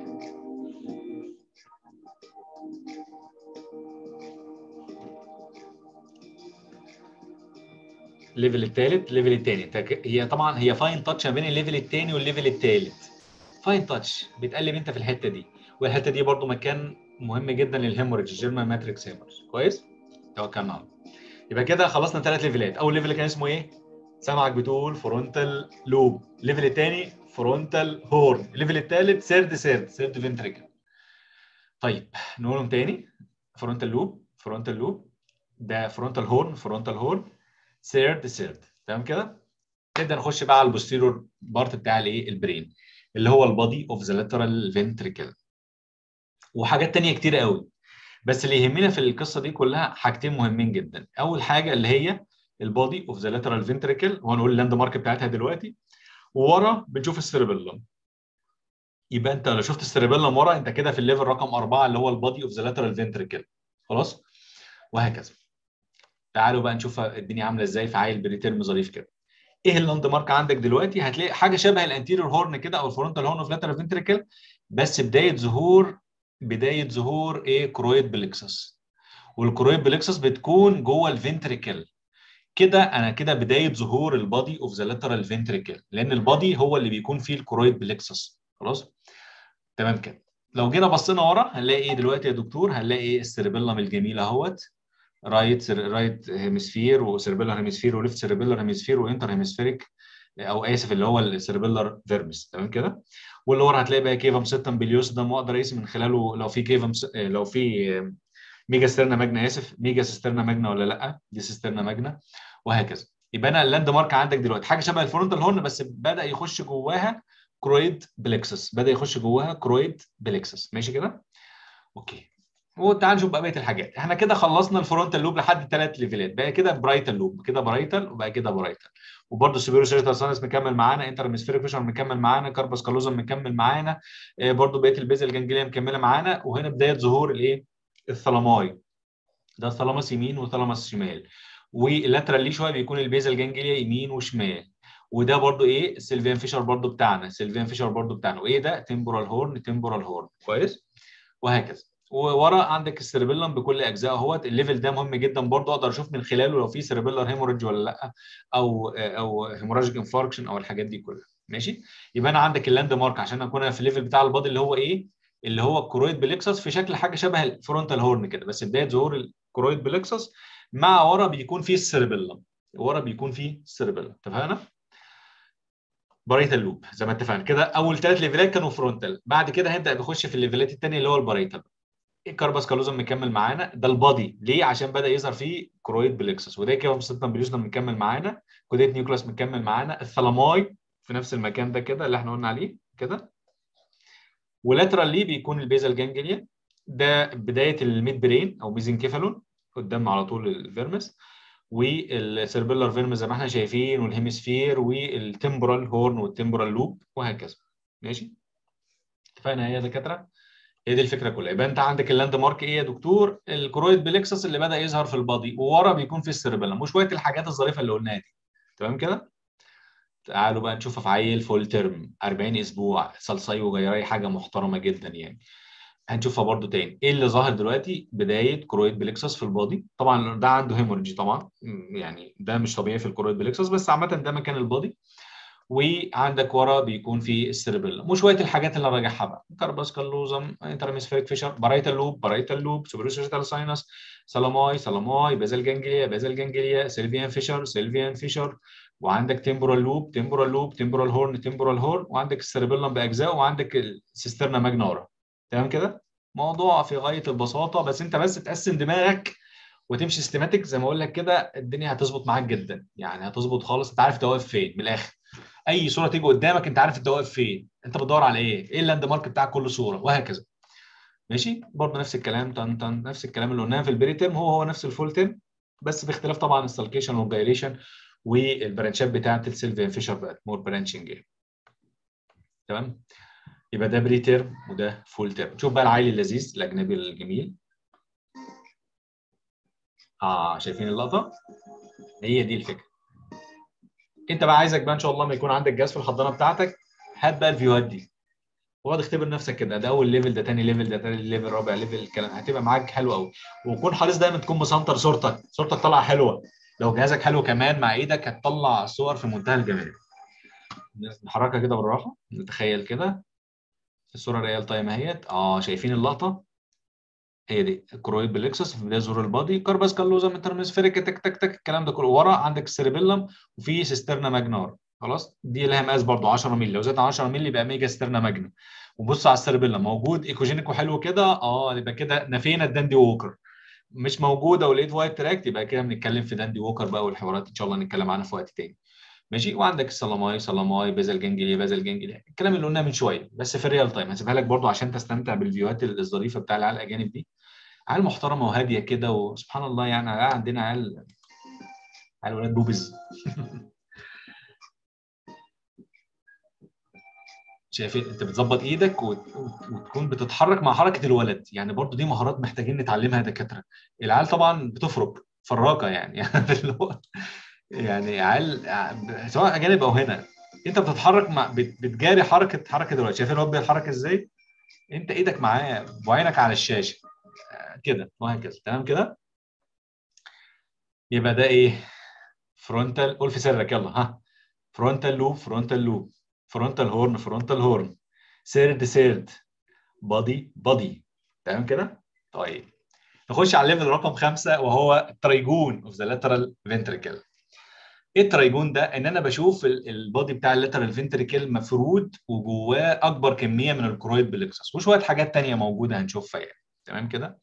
الليفل الثالث الليفل الثاني هي طبعا هي فاين تاتش ما بين الليفل الثاني والليفل الثالث فاين تاتش بتقلب انت في الحته دي والحته دي برضو مكان مهم جدا للهيموريدج جيرمان ماتريكس هيموريدج كويس توكلنا على الله يبقى كده خلصنا ثلاث ليفلات اول ليفل كان اسمه ايه سامعك بتقول فرونتال لوب الليفل الثاني فرونتال هورن الليفل الثالث سيرد سيرد سيرد فنتريكل طيب نقولهم تاني فرونتال لوب فرونتال لوب ده فرونتال هورن فرونتال هورن سيرد سيرد تمام كده نبدا نخش بقى على البوستيرور بارت بتاع الايه البرين اللي هو البادي اوف ذا لاترال فنتريكل وحاجات تانية كتير قوي بس اللي يهمنا في القصه دي كلها حاجتين مهمين جدا اول حاجه اللي هي البادي اوف ذا لاترال فنتريكل وهنقول اللاند مارك بتاعتها دلوقتي وورا بنشوف السيربيلم يبقى انت لو شفت السيربيلم ورا انت كده في الليفل رقم اربعه اللي هو البادي اوف ذا لاترال فنتركل خلاص وهكذا تعالوا بقى نشوف الدنيا عامله ازاي في عيل بريتيرم ظريف كده ايه اللاند مارك عندك دلوقتي هتلاقي حاجه شبه الانتيريور هورن كده او الفرونتال هورن اوف لاترال فنتركل بس بدايه ظهور بدايه ظهور ايه كرويد بلكسس والكرويد بلكسس بتكون جوه الفنتركل كده انا كده بدايه ظهور البادي اوف ذا لاترال فنتركل لان البادي هو اللي بيكون فيه الكرويد بلكسس خلاص تمام كده لو جينا بصينا ورا هنلاقي ايه دلوقتي يا دكتور هنلاقي ايه السيربيلم الجميل اهوت رايت رايت هيمسفير وسيربيلر هيمسفير وليفت سيربيلر هيمسفير وانتر هيمسفيريك او اسف اللي هو السيربيلر فيرمس تمام كده واللي ورا هتلاقي بقى كيفم سيتم بليوسدم واقدر اقيس من خلاله لو في كيفم لو في ميجا ستيرنا ماجنا اسف ميجا سيسترنا ماجنا ولا لا دي سيسترنا ماجنا وهكذا يبقى انا اللاند مارك عندك دلوقتي حاجه شبه الفرونتال هورن بس بدا يخش جواها كرويد بلكسس بدا يخش جواها كرويد بلكسس ماشي كده اوكي وتعال نشوف بقى بقيه الحاجات احنا كده خلصنا الفرونتال لوب لحد ثلاث ليفلات بقى كده برايتال لوب كده برايتال وبقى كده برايتال وبرده سوبيرو سيرتال سانس مكمل معانا انتر هيمسفيريك فيشر مكمل معانا كاربس كالوزم مكمل معانا آه برده بقيه البيزل جانجليا مكمله معانا وهنا بدايه ظهور الايه الثلاماي ده الثلامس يمين وثلامس شمال واللاترال ليه شويه بيكون البيزل جانجليا يمين وشمال وده برضو ايه سيلفيان فيشر برضو بتاعنا سيلفيان فيشر برضو بتاعنا وايه ده تمبورال هورن تمبورال هورن كويس وهكذا وورا عندك السيربيلم بكل اجزائه اهوت الليفل ده مهم جدا برضو اقدر اشوف من خلاله لو في سيربيلر هيموريدج ولا لا او او هيموراجيك انفاركشن او الحاجات دي كلها ماشي يبقى انا عندك اللاند مارك عشان اكون في الليفل بتاع البادي اللي هو ايه اللي هو الكرويد بليكسس في شكل حاجه شبه الفرونتال هورن كده بس بدايه ظهور الكرويد بليكسس مع ورا بيكون فيه السيربيلم ورا بيكون فيه السيربيلم اتفقنا؟ بارايتال لوب زي ما اتفقنا كده اول ثلاث ليفلات كانوا فرونتال بعد كده هنبدا نخش في الليفلات الثانيه اللي هو البارايتال الكارباس كالوزم مكمل معانا ده البادي ليه عشان بدا يظهر فيه كرويد بلكسس وده كده سيستم بليوسنا مكمل معانا كوديت نيوكلاس مكمل معانا الثلاماي في نفس المكان ده كده اللي احنا قلنا عليه كده ولاترال ليه بيكون البيزل جانجليا ده بدايه الميد برين او ميزنكيفالون قدام على طول الفيرمس والسيربيلر فيرمس زي ما احنا شايفين والهيمسفير والتمبرال هورن والتمبرال لوب وهكذا ماشي اتفقنا يا دكاتره هي دي الفكره كلها يبقى انت عندك اللاند مارك ايه يا دكتور الكرويد بليكسس اللي بدا يظهر في البادي وورا بيكون في السيربيلم وشويه الحاجات الظريفه اللي قلناها دي تمام كده تعالوا بقى نشوفها في عيل فول ترم 40 اسبوع صلصاي وجيراي حاجه محترمه جدا يعني هنشوفها برده تاني ايه اللي ظاهر دلوقتي بدايه كرويد بليكسس في البادي طبعا ده عنده هيموريدج طبعا يعني ده مش طبيعي في الكرويد بليكسس بس عامه ده مكان البادي وعندك ورا بيكون في السيربيلم وشويه الحاجات اللي راجعها بقى كارباس كالوزم انترميسفيريك فيشر بارايتال لوب بارايتال لوب سوبروسيتال ساينس سلاماي سلاماي بازل جانجليا بازل جانجليا سيلفيان فيشر سيلفيان فيشر وعندك تمبورال لوب تمبورال لوب تمبورال هورن تمبورال هورن وعندك السيربيلم باجزائه وعندك السيسترنا ماجنا ورا تمام كده موضوع في غايه البساطه بس انت بس تقسم دماغك وتمشي سيستماتيك زي ما اقول لك كده الدنيا هتظبط معاك جدا يعني هتظبط خالص انت عارف انت واقف فين من الاخر اي صوره تيجي قدامك انت عارف انت واقف فين انت بتدور على ايه ايه اللاند مارك بتاع كل صوره وهكذا ماشي برضه نفس الكلام تن تن نفس الكلام اللي قلناه في البري تيرم هو هو نفس الفول تيرم بس باختلاف طبعا السلكيشن والجايليشن والبرانشات بتاعت السيلفيان فيشر بقت مور برانشنج تمام يبقى ده بري تيرم وده فول تيرم شوف بقى العيل اللذيذ الاجنبي الجميل اه شايفين اللقطه هي دي الفكره انت بقى عايزك بقى ان شاء الله ما يكون عندك جهاز في الحضانه بتاعتك هات بقى الفيوهات دي واقعد اختبر نفسك كده ده اول ليفل ده تاني ليفل ده تاني ليفل رابع ليفل الكلام هتبقى معاك حلو قوي وكون حريص دايما تكون مسنتر صورتك صورتك طالعه حلوه لو جهازك حلو كمان مع ايدك هتطلع صور في منتهى الجمال نحركها كده بالراحه نتخيل كده الصوره ريال تايم اهيت اه شايفين اللقطه هي دي الكرويد بلكسس في بدايه ظهور البادي كارباس كالوزم انترميسفيريك تك تك تك الكلام ده كله ورا عندك السيربيلم وفي سيسترنا ماجنار خلاص دي لها مقاس برضو 10 مللي لو زادت عن 10 مللي يبقى ميجا سترنا ماجنا وبص على السيربيلم موجود ايكوجينيك وحلو كده اه يبقى كده نفينا الداندي ووكر مش موجوده ولقيت وايت تراكت يبقى كده بنتكلم في داندي ووكر بقى والحوارات ان شاء الله نتكلم عنها في وقت تاني ماشي وعندك السلاماي سلاماي بازل جانجليا بازل جانجليا الكلام اللي قلناه من شويه بس في الريال تايم هسيبها لك برضو عشان تستمتع بالفيوهات الظريفه بتاع العيال الاجانب دي عيال محترمه وهاديه كده وسبحان الله يعني عندنا عيال عيال ولاد بوبز شايف انت بتظبط ايدك وتكون بتتحرك مع حركه الولد يعني برضو دي مهارات محتاجين نتعلمها دكاتره العيال طبعا بتفرك فراكه يعني يعني عيال سواء اجانب او هنا انت بتتحرك مع بتجاري حركه حركه الولد شايف الولد بيتحرك ازاي انت ايدك معاه وعينك على الشاشه كده وهكذا تمام كده يبقى ده ايه فرونتال قول في سرك يلا ها فرونتال لوب فرونتال لوب فرونتال هورن فرونتال هورن سيرد سيرد بادي بادي تمام كده طيب نخش على الليفل رقم خمسة وهو التريجون اوف ذا لاترال فنتريكل ايه التريجون ده ان انا بشوف البادي بتاع اللاترال فنتريكل مفرود وجواه اكبر كميه من الكرويد بلكسس وشويه حاجات تانية موجوده هنشوفها يعني تمام كده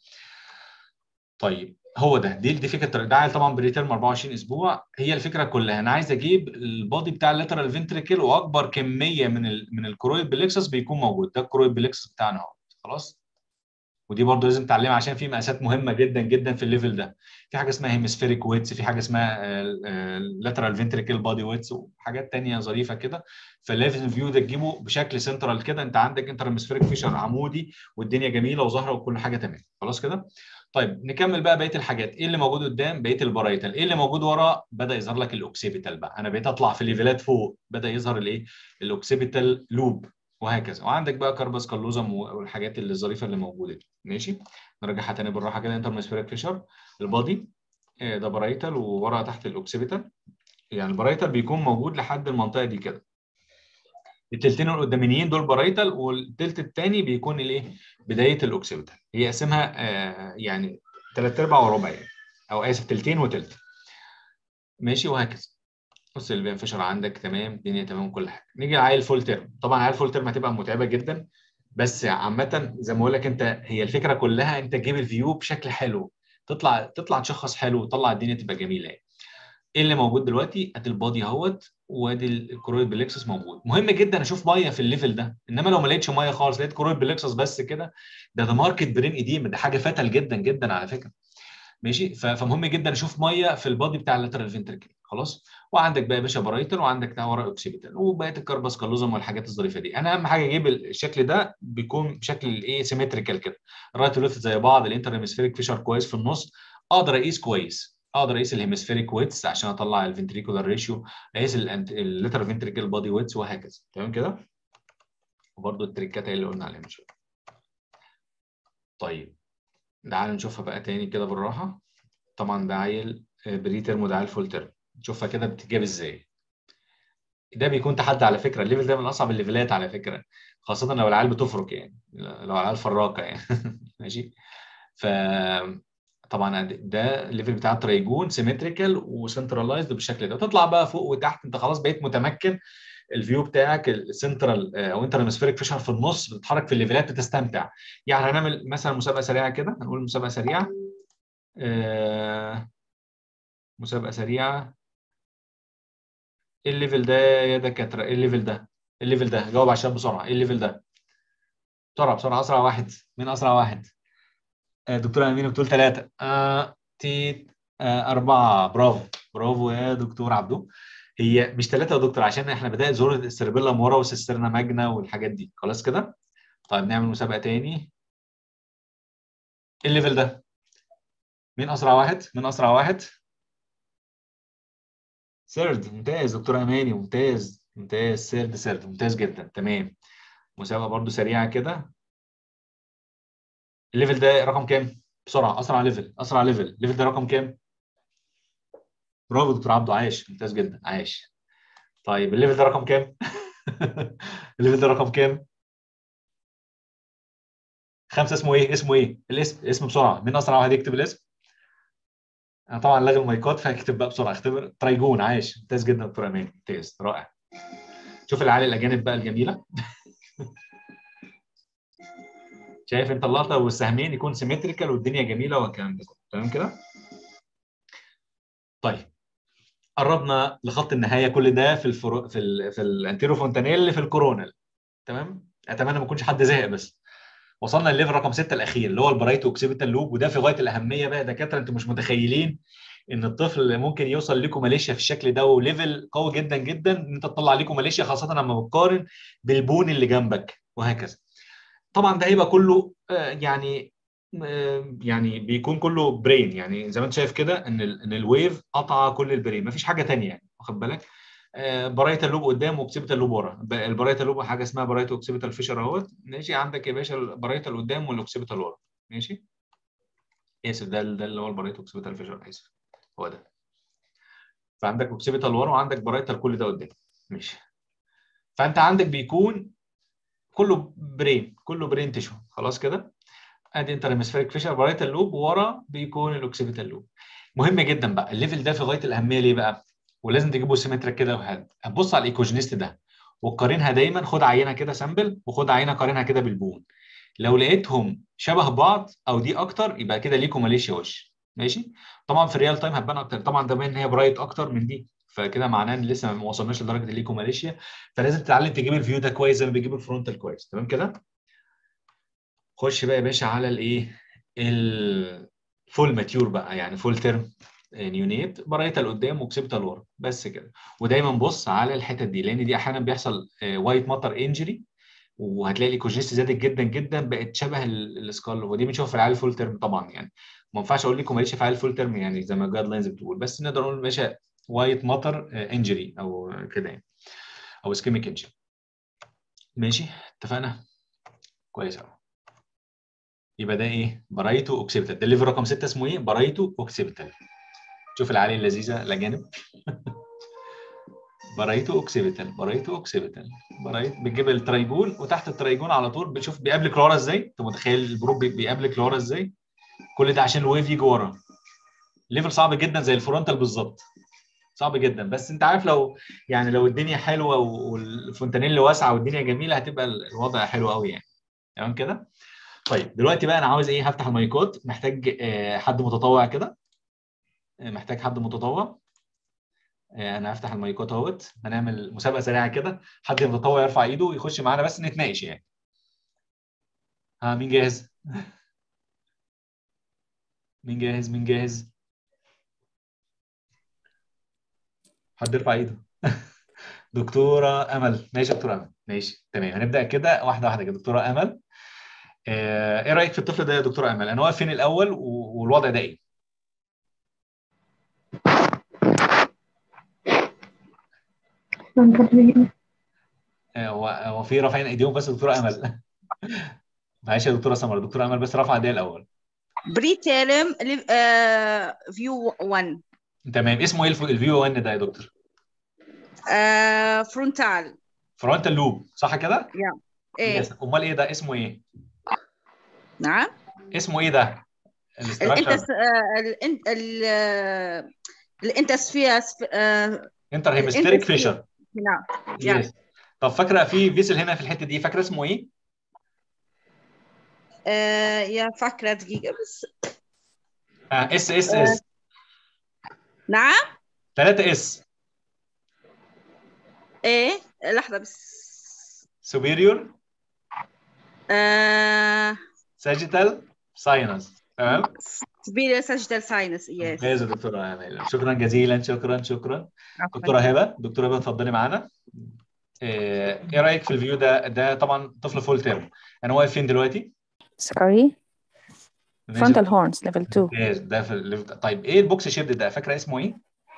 طيب هو ده دي دي فكره ده طبعا بريتيرم 24 اسبوع هي الفكره كلها انا عايز اجيب البادي بتاع اللاترال فنتريكل واكبر كميه من ال من الكرويد بلكسس بيكون موجود ده الكرويد بلكسس بتاعنا اهو خلاص ودي برضه لازم تعلمها عشان في مقاسات مهمه جدا جدا في الليفل ده في حاجه اسمها هيمسفيريك ويتس في حاجه اسمها لاترال فنتريكل بادي ويتس وحاجات تانية ظريفه كده فالليفل فيو ده تجيبه بشكل سنترال كده انت عندك انتر هيمسفيريك فيشر عمودي والدنيا جميله وظاهره وكل حاجه تمام خلاص كده طيب نكمل بقى بقيه الحاجات ايه اللي موجود قدام بقيه البرايتال ايه اللي موجود ورا بدا يظهر لك الاوكسيبيتال بقى انا بقيت اطلع في ليفلات فوق بدا يظهر الايه الاوكسيبيتال لوب وهكذا وعندك بقى كاربس كالوزم والحاجات اللي الظريفه اللي موجوده دي ماشي نرجعها تاني بالراحه كده انتر مسفيريك فيشر البادي ده برايتال وورا تحت الاوكسيبيتال يعني البرايتال بيكون موجود لحد المنطقه دي كده التلتين القداميين دول برايتال والتلت الثاني بيكون الايه بدايه الاوكسيبيتال هي قسمها آه يعني ثلاث ارباع وربع يعني او اسف تلتين وتلت ماشي وهكذا بص الانفشار عندك تمام الدنيا تمام كل حاجه نيجي على الفول تيرم طبعا على الفول تيرم هتبقى متعبه جدا بس عامه زي ما بقول لك انت هي الفكره كلها انت تجيب الفيو بشكل حلو تطلع تطلع تشخص حلو وتطلع الدنيا تبقى جميله يعني. ايه اللي موجود دلوقتي ادي البادي اهوت وادي الكرويد بلكسس موجود مهم جدا اشوف ميه في الليفل ده انما لو ما لقيتش ميه خالص لقيت كرويد بلكسس بس كده ده ده ماركت برين ايديم ده حاجه فتل جدا جدا على فكره ماشي فمهم جدا اشوف ميه في البادي بتاع اللاترال فنتركل خلاص وعندك بقى يا باشا برايتال وعندك ده ورا اوكسيبيتال وبقيه الكربس كالوزم والحاجات الظريفه دي انا اهم حاجه اجيب الشكل ده بيكون بشكل ايه سيمتريكال كده الرايت وليفت زي بعض الانتر هيمسفيريك فيشر كويس في النص اقدر اقيس كويس اقدر اقيس الهيمسفيريك ويتس عشان اطلع الفنتريكولار ريشيو اقيس الليتر فنتريكال بادي ويتس وهكذا تمام كده وبرده التريكات اللي قلنا عليها من شويه طيب تعالى نشوفها بقى تاني كده بالراحه طبعا ده عيل بري ترم وده عيل فول ترم نشوفها كده بتتجاب ازاي ده بيكون تحدي على فكره الليفل ده من اصعب الليفلات على فكره خاصه لو العيال بتفرك يعني لو العيال فراكه يعني ماشي ف طبعا ده الليفل بتاع التريجون سيمتريكال وسنترلايزد بالشكل ده تطلع بقى فوق وتحت انت خلاص بقيت متمكن الفيو بتاعك السنترال او انتر هيمسفيريك فيشر في النص بتتحرك في الليفلات بتستمتع يعني هنعمل مثلا مسابقه سريعه كده هنقول مسابقه سريعه آه مسابقه سريعه ايه الليفل ده يا دكاتره ايه الليفل ده الليفل ده جاوب على الشباب بسرعه ايه الليفل ده بسرعه بسرعه اسرع واحد مين اسرع واحد آه دكتوره امينه بتقول ثلاثه آه تيت آه أربعة برافو برافو يا دكتور عبدو هي مش ثلاثة يا دكتور عشان احنا بدأت زور السيربيلا مورا وسيسترنا ماجنا والحاجات دي خلاص كده طيب نعمل مسابقة تاني الليفل ده مين أسرع واحد؟ مين أسرع واحد؟ سيرد ممتاز دكتور أماني ممتاز ممتاز سيرد سيرد ممتاز جدا تمام مسابقة برضو سريعة كده الليفل ده رقم كام؟ بسرعة أسرع ليفل أسرع ليفل الليفل ده رقم كام؟ برافو دكتور عبده عايش ممتاز جدا عايش طيب الليفل ده رقم كام؟ الليفل ده رقم كام؟ خمسة اسمه ايه؟ اسمه ايه؟ الاسم اسم بسرعة مين أسرع واحد يكتب الاسم؟ أنا طبعا لاغي المايكات فهكتب بقى بسرعة اختبر ترايجون عايش ممتاز جدا دكتور أمان ممتاز رائع شوف العيال الأجانب بقى الجميلة شايف انت اللقطة والسهمين يكون سيمتريكال والدنيا جميلة والكلام ده تمام كده؟ طيب قربنا لخط النهايه كل ده في الفرو... في ال... في الانتيرو فونتانيل في الكورونال تمام اتمنى ما يكونش حد زهق بس وصلنا لليفل رقم 6 الاخير اللي هو البرايتو اوكسيبيتال لوب وده في غايه الاهميه بقى دكاتره انتوا مش متخيلين ان الطفل ممكن يوصل ليكوماليشيا في الشكل ده وليفل قوي جدا جدا ان انت تطلع ليكوماليشيا خاصه لما بتقارن بالبون اللي جنبك وهكذا طبعا ده هيبقى كله آه، يعني آه، يعني بيكون كله برين يعني زي ما انت شايف كده ان ال ان الويف قطع كل البرين مفيش حاجه ثانيه يعني واخد بالك آه، برايت اللوب قدام واوكسيبيتال لوب ورا ب- البرايت اللوب حاجه اسمها برايت اوكسيبيتال فيشر اهوت ماشي عندك يا باشا البرايت اللي قدام والاوكسيبيتال ورا ماشي اسف ده ده اللي هو البرايت اوكسيبيتال فيشر اسف هو ده فعندك اوكسيبيتال ورا وعندك برايتال كل ده قدام ماشي فانت عندك بيكون كله برين كله برين تشو خلاص كده ادي انت هيمسفيريك فيشر برايتال لوب ورا بيكون الاوكسيبيتال لوب مهم جدا بقى الليفل ده في غايه الاهميه ليه بقى ولازم تجيبه سيمتريك كده وهاد هتبص على الايكوجينيست ده وتقارنها دايما خد عينه كده سامبل وخد عينه قارنها كده بالبون لو لقيتهم شبه بعض او دي اكتر يبقى كده ليكو ماليشيا وش ماشي طبعا في الريال تايم هتبان اكتر طبعا ده ان هي برايت اكتر من دي فكده معناه ان لسه ما وصلناش لدرجه الليكو ماليشيا فلازم تتعلم تجيب الفيو ده كويس زي ما بيجيب الفرونتال كويس تمام كده خش بقى يا باشا على الايه الفول ماتيور بقى يعني فول تيرم نيونيت برايتال قدام وكسبتال ورا بس كده ودايما بص على الحتت دي لان دي احيانا بيحصل وايت ماتر انجري وهتلاقي الايكوجيست زادت جدا جدا بقت شبه ال- السكال ودي بنشوفها في العيال فول تيرم طبعا يعني ما ينفعش اقول لكم ماليش في عيال فول تيرم يعني زي ما الجايد لاينز بتقول بس نقدر نقول باشا وايت ماتر انجري او كده يعني او اسكيميك انجري ماشي اتفقنا كويس قوي يبقى ده ايه برايتو اوكسيبيتال ده الليفل رقم 6 اسمه ايه برايتو اوكسيبيتال شوف العالي اللذيذه الاجانب برايتو اوكسيبيتال برايتو اوكسيبيتال برايت بتجيب الترايجون وتحت الترايجون على طول بتشوف بيقابلك لورا ازاي انت متخيل البروب بي- بيقابلك لورا ازاي كل ده عشان الويف يجي ورا ليفل صعب جدا زي الفرونتال بالظبط صعب جدا بس انت عارف لو يعني لو الدنيا حلوه والفونتانيل واسعه والدنيا جميله هتبقى الوضع حلو قوي يعني تمام كده طيب دلوقتي بقى انا عاوز ايه هفتح المايكات محتاج آه، حد متطوع كده آه، محتاج حد متطوع آه، انا هفتح المايكات اهوت هنعمل مسابقه سريعه كده حد متطوع يرفع ايده ويخش معانا بس نتناقش يعني ها مين جاهز مين جاهز مين جاهز حد يرفع ايده دكتوره امل ماشي يا دكتوره امل ماشي تمام هنبدا كده واحده واحده كده دكتوره امل آه، ايه رايك في الطفل ده يا دكتوره امل انا واقف فين الاول و- والوضع ده ايه آه، هو هو في رافعين ايديهم بس دكتوره امل معلش يا دكتوره سمر دكتوره امل بس رافعه ايديها الاول بريتيرم فيو 1 تمام اسمه ايه الف- الفيو 1 ده يا دكتور فرونتال فرونتال لوب صح كده ايه يس. امال ايه ده اسمه ايه نعم اسمه ايه ده الاستراكشر الانتس الانت الانتسفير انتر هيمستيريك فيشر نعم يعني. يس طب فاكره في فيسل هنا في الحته دي فاكره اسمه ايه آه، يا فاكرة دقيقة بس اس اس اس نعم 3 اس ايه لحظة بس سوبيريور آه ساجيتال ساينس تمام سبيل ساجيتال ساينس يس ممتاز يا دكتوره امال شكرا جزيلا شكرا شكرا دكتوره هبه دكتوره هبه اتفضلي معانا ايه إيه رايك في الفيو ده ده طبعا طفل فول تيرم انا واقف فين دلوقتي Sorry. ماشي. Frontal horns, level 2. ممتاز ده في الليفت طيب ايه البوكس شيب ده فاكره اسمه ايه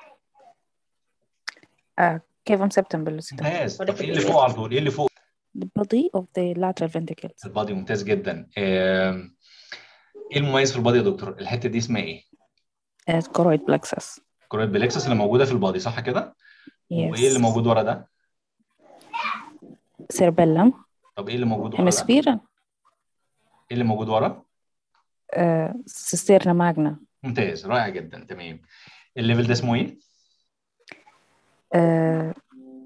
Uh, cavum septum ballosum. ممتاز طب ايه اللي فوق على طول ايه اللي فوق The body of the lateral ventricles. البادي ممتاز جدا آم، ايه المميز في البادي يا دكتور الحته دي اسمها ايه Uh, choroid plexus. كوريت بلكسس اللي موجوده في البادي صح كده وايه اللي Yes. موجود ورا ده Cerebellum. طب ايه اللي موجود ورا ده Hemisphere. ايه اللي موجود ورا Uh, cisterna magna. ممتاز رائع جدا تمام الليفل ده اسمه ايه Uh,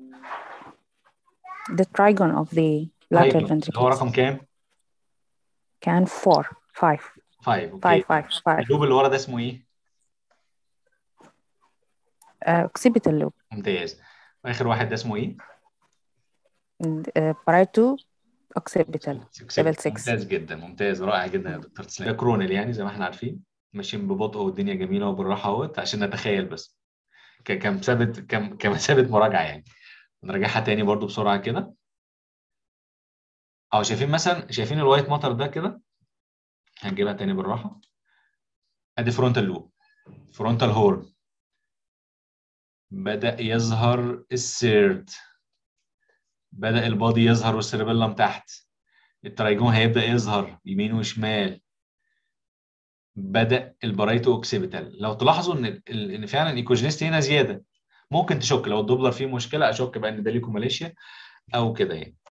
the trigon of the lateral طيب اللي هو ventricles. رقم كام Can 4, 5, 5 اوكي 5, 5, 5. اللوب اللي ورا ده اسمه ايه Uh, occipital lobe. ممتاز اخر واحد ده اسمه ايه Uh, parieto occipital. Level 6. ممتاز جدا ممتاز رائع جدا يا دكتور تسلم ده كرونل يعني زي ما احنا عارفين ماشيين ببطء والدنيا جميله وبالراحه اهوت عشان نتخيل بس ك- كمثابه كم كمثابه مراجعه يعني نراجعها تاني برضو بسرعه كده او شايفين مثلا شايفين الوايت ماتر ده كده هنجيبها تاني بالراحه ادي فرونتال لوب فرونتال هورن بدأ يظهر السيرد بدأ البادي يظهر والسيربيلم تحت الترايجون هيبدأ يظهر يمين وشمال بدأ البرايتو اوكسيبيتال لو تلاحظوا ان ال- ان فعلا الايكوجينيستي هنا زياده ممكن تشك لو الدوبلر فيه مشكله اشك بقى ان ده ليكوماليشيا او كده يعني